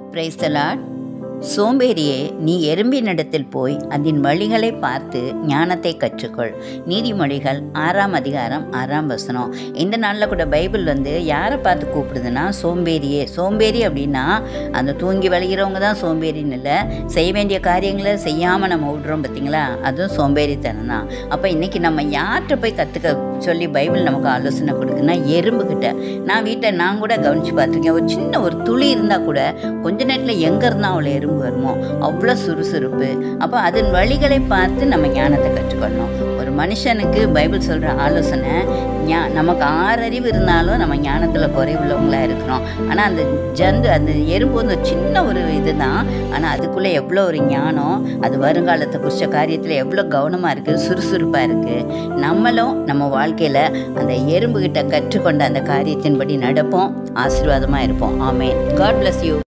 praise the Lord சோம்பேறியே நீ எறும்பினிடத்தில் போய் அதன் வழிகளை பார்த்து ஞானத்தை கற்றுக்கொள் நீதிமொழிகள் ஆறாம் அதிகாரம் ஆறாம் வசனம் இந்த நாளில் கூட பைபிள் வந்து யாரை பார்த்து கூப்பிடுதுன்னா சோம்பேறியே சோம்பேறி அப்படின்னா அந்த தூங்கி வழிகிறவங்க தான் சோம்பேறின்னு இல்லை செய்ய வேண்டிய காரியங்களை செய்யாமல் நம்ம விடுறோம் பார்த்தீங்களா அதுவும் சோம்பேறித்தனம் தான் அப்போ இன்றைக்கி நம்ம யார்கிட்ட போய் கற்றுக்க சொல்லி பைபிள் நமக்கு ஆலோசனை கொடுக்குன்னா எறும்புக்கிட்ட நான் வீட்டை நான் கூட கவனித்து பார்த்துருக்கேன் ஒரு சின்ன ஒரு துளி இருந்தால் கூட கொஞ்ச நேரத்தில் எங்கே இருந்தால் அவ்வளோ எறும்பு வருமோ அவ்வளோ சுறுசுறுப்பு அப்போ அதன் வழிகளை பார்த்து நம்ம ஞானத்தை கற்றுக்கொள்ளணும் ஒரு மனுஷனுக்கு பைபிள் சொல்கிற ஆலோசனை ஞா நமக்கு ஆறறிவு இருந்தாலும் நம்ம ஞானத்தில் குறைவுள்ளவங்களாக இருக்கிறோம் ஆனால் அந்த ஜந்து அந்த எறும்பு வந்து ஒரு சின்ன ஒரு இது தான் ஆனால் அதுக்குள்ளே எவ்வளோ ஒரு ஞானம் அது வருங்காலத்தை குறித்த காரியத்தில் எவ்வளோ கவனமாக இருக்குது சுறுசுறுப்பாக இருக்குது நம்மளும் நம்ம வாழ்க்கையில் அந்த எறும்புகிட்ட கற்றுக்கொண்ட அந்த காரியத்தின்படி நடப்போம் ஆசீர்வாதமாக இருப்போம் ஆமே காட் bless யூ